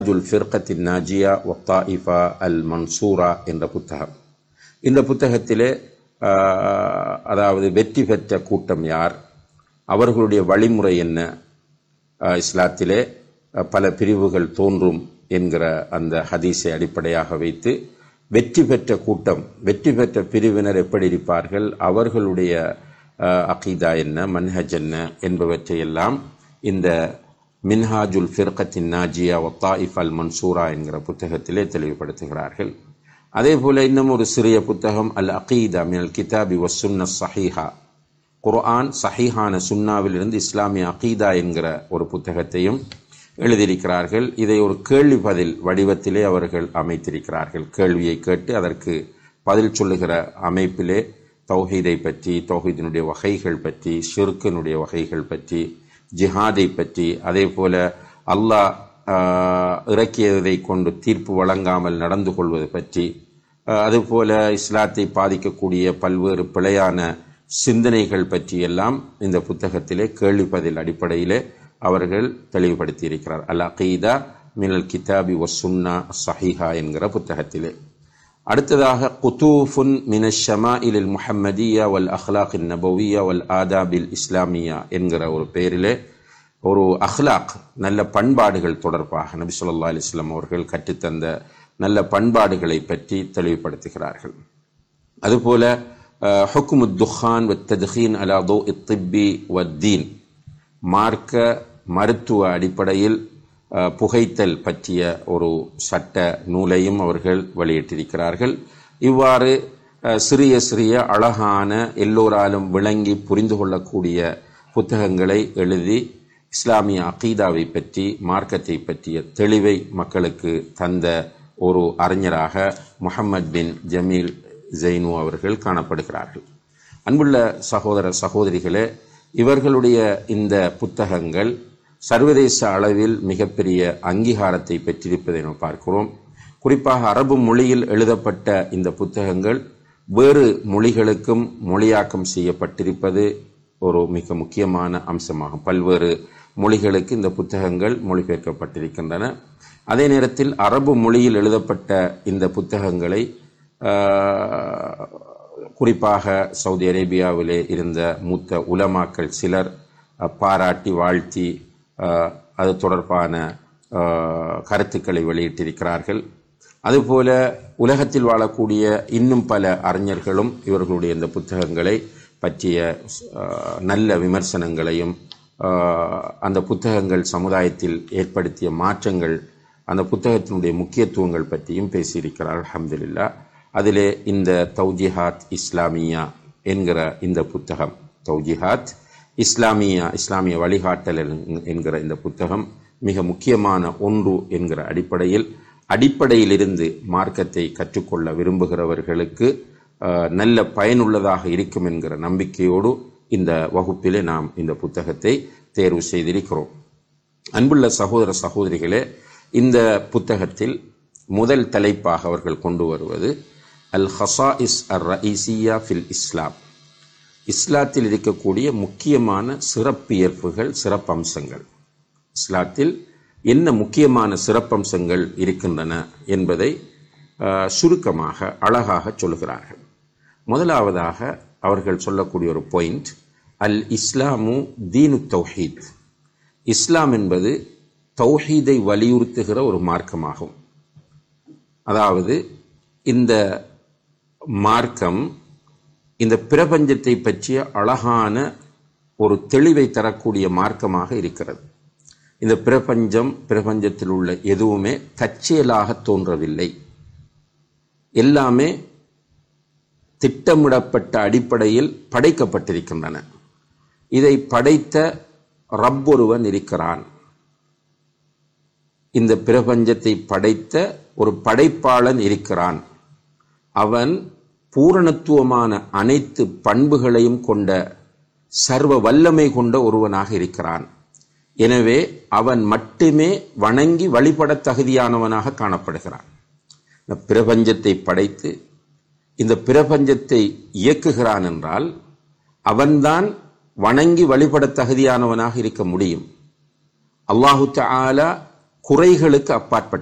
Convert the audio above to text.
ஜுல் ஃபிர்கத்தின் நாஜியா ஒத்தாயிஃபா அல் மன்சூரா என்ற புத்தகம் இந்த புத்தகத்திலே ஆஹ், அதாவது வெற்றி பெற்ற கூட்டம் யார் அவர்களுடைய வழிமுறை என்ன ஆஹ், இஸ்லாத்திலே அஹ், பல பிரிவுகள் தோன்றும் என்கிற அந்த ஹதீஸை அடிப்படையாக வைத்து வெற்றி பெற்ற கூட்டம் வெற்றி பெற்ற பிரிவினர் எப்படி இருப்பார்கள் அவர்களுடைய அஹ், அகீதா என்ன மன்ஹஜ் என்ன என்பவற்றையெல்லாம் இந்த மின்ஹாஜுல் ஃபிர்கத்தின் நாஜியா ஒத்தாயிஃப் அல் மன்சூரா என்கிற புத்தகத்திலே தெளிவுபடுத்துகிறார்கள் அதே போல இன்னும் ஒரு சிறிய புத்தகம் அல் அகீதா மினல் கிதாபி வசுன்ன சஹீஹா குர்ஆன் சஹீஹான சுன்னாவிலிருந்து இஸ்லாமிய அகீதா என்கிற ஒரு புத்தகத்தையும் எழுதியிருக்கிறார்கள் இதை ஒரு கேள்வி பதில் வடிவத்திலே அவர்கள் அமைத்திருக்கிறார்கள் கேள்வியை கேட்டு அதற்கு பதில் சொல்லுகிற அமைப்பிலே தௌஹீதை பற்றி தௌஹீதினுடைய வகைகள் பற்றி ஷிர்கினுடைய வகைகள் பற்றி ஜிஹாதை பற்றி அதே போல அல்லாஹ் ஆஹ், இறக்கியதை கொண்டு தீர்ப்பு வழங்காமல் நடந்து கொள்வது பற்றி ஆஹ், அதுபோல இஸ்லாத்தை பாதிக்கக்கூடிய பல்வேறு பிழையான சிந்தனைகள் பற்றியெல்லாம் இந்த புத்தகத்திலே கேள்வி பதில் அடிப்படையிலே அவர்கள் தெளிவுபடுத்தி இருக்கிறார் அல் அகீதா மினல் கிதாபி வசுன்னா சஹீஹா என்கிற புத்தகத்திலே அடுத்ததாக குத்தூஃபுன் மின ஷமாஇல் முஹம்மதியா வல் அஹ்லாக் நபவியா வல் ஆதாபில் இஸ்லாமியா என்கிற ஒரு பெயரிலே ஒரு அஹ்லாக் நல்ல பண்பாடுகள் தொடர்பாக நபி ஸல்லல்லாஹு அலைஹி வஸல்லம் அவர்கள் கற்றுத்தந்த நல்ல பண்பாடுகளை பற்றி தெளிவுபடுத்துகிறார்கள் அதுபோல ஹுக்குமு துஹான் வ தத்ஹீன் அலா தோ இத்திப்பி வத்தீன் மார்க்க மருத்துவ அடிப்படையில் அஹ், புகைத்தல் பற்றிய ஒரு சட்ட நூலையும் அவர்கள் வெளியிட்டிருக்கிறார்கள் இவ்வாறு அஹ், சிறிய சிறிய அழகான எல்லோராலும் விளங்கி புரிந்து கொள்ளக்கூடிய புத்தகங்களை எழுதி இஸ்லாமிய அகீதாவை பற்றி மார்க்கத்தை பற்றிய தெளிவை மக்களுக்கு தந்த ஒரு அறிஞராக முஹம்மத் பின் ஜமீல் ஜெய்னு அவர்கள் காணப்படுகிறார்கள் அன்புள்ள சகோதர சகோதரிகளே இவர்களுடைய இந்த புத்தகங்கள் சர்வதேச அளவில் மிகப்பெரிய அங்கீகாரத்தை பெற்றிருப்பதை நாம் பார்க்கிறோம் குறிப்பாக அரபு மொழியில் எழுதப்பட்ட இந்த புத்தகங்கள் வேறு மொழிகளுக்கும் மொழியாக்கம் செய்யப்பட்டிருப்பது ஒரு மிக முக்கியமான அம்சமாகும் பல்வேறு மொழிகளுக்கு இந்த புத்தகங்கள் மொழிபெயர்க்கப்பட்டிருக்கின்றன அதே நேரத்தில் அரபு மொழியில் எழுதப்பட்ட இந்த புத்தகங்களை ஆஹ், குறிப்பாக சவுதி அரேபியாவிலே இருந்த மூத்த உலமாக்கள் சிலர் அஹ், பாராட்டி வாழ்த்தி அஹ், அது தொடர்பான அஹ், கருத்துக்களை வெளியிட்டிருக்கிறார்கள் அதுபோல உலகத்தில் வாழக்கூடிய இன்னும் பல அறிஞர்களும் இவர்களுடைய இந்த புத்தகங்களை பற்றிய அஹ், நல்ல விமர்சனங்களையும் அஹ், அந்த புத்தகங்கள் சமுதாயத்தில் ஏற்படுத்திய மாற்றங்கள் அந்த புத்தகத்தினுடைய முக்கியத்துவங்கள் பற்றியும் பேசியிருக்கிறார் அல்ஹம்துலில்லா அதிலே இந்த தௌஜிஹாத் இஸ்லாமியா என்கிற இந்த புத்தகம் தௌஜிஹாத் இஸ்லாமியா இஸ்லாமிய வழிகாட்டல் என்- என்கிற இந்த புத்தகம் மிக முக்கியமான ஒன்று என்கிற அடிப்படையில் அடிப்படையிலிருந்து மார்க்கத்தை கற்றுக்கொள்ள விரும்புகிறவர்களுக்கு அஹ், நல்ல பயனுள்ளதாக இருக்கும் என்கிற நம்பிக்கையோடு இந்த வகுப்பிலே நாம் இந்த புத்தகத்தை தேர்வு செய்திருக்கிறோம் அன்புள்ள சகோதர சகோதரிகளே இந்த புத்தகத்தில் முதல் தலைப்பாக அவர்கள் கொண்டு வருவது அல் ஹசாஇஸ் அர் ரஈசியா ஃபில் இஸ்லாம் இஸ்லாத்தில் இருக்கக்கூடிய முக்கியமான சிறப்பியல்புகள் சிறப்பம்சங்கள் இஸ்லாத்தில் என்ன முக்கியமான சிறப்பம்சங்கள் இருக்கின்றன என்பதை அஹ், சுருக்கமாக அழகாக சொல்லுகிறார்கள் முதலாவதாக அவர்கள் சொல்லக்கூடிய ஒரு பாயிண்ட் அல் இஸ்லாமு தீனு தௌஹீத் இஸ்லாம் என்பது தௌஹீதை வலியுறுத்துகிற ஒரு மார்க்கமாகும் அதாவது இந்த மார்க்கம் இந்த பிரபஞ்சத்தை பற்றிய அழகான ஒரு தெளிவை தரக்கூடிய மார்க்கமாக இருக்கிறது இந்த பிரபஞ்சம் பிரபஞ்சத்தில் உள்ள எதுவுமே தற்செயலாக தோன்றவில்லை எல்லாமே திட்டமிடப்பட்ட அடிப்படையில் படைக்கப்பட்டிருக்கின்றன இதை படைத்த ரப் ஒருவன் இருக்கிறான் இந்த பிரபஞ்சத்தை படைத்த ஒரு படைப்பாளன் இருக்கிறான் அவன் பூரணத்துவமான அனைத்து பண்புகளையும் கொண்ட சர்வ வல்லமை கொண்ட ஒருவனாக இருக்கிறான் எனவே அவன் மட்டுமே வணங்கி வழிபட தகுதியானவனாக காணப்படுகிறான் இந்த பிரபஞ்சத்தை படைத்து இந்த பிரபஞ்சத்தை இயக்குகிறான் என்றால் அவன்தான் வணங்கி வழிபட தகுதியானவனாக இருக்க முடியும் அல்லாஹு தஆலா குறைகளுக்கு அப்பாற்பட்ட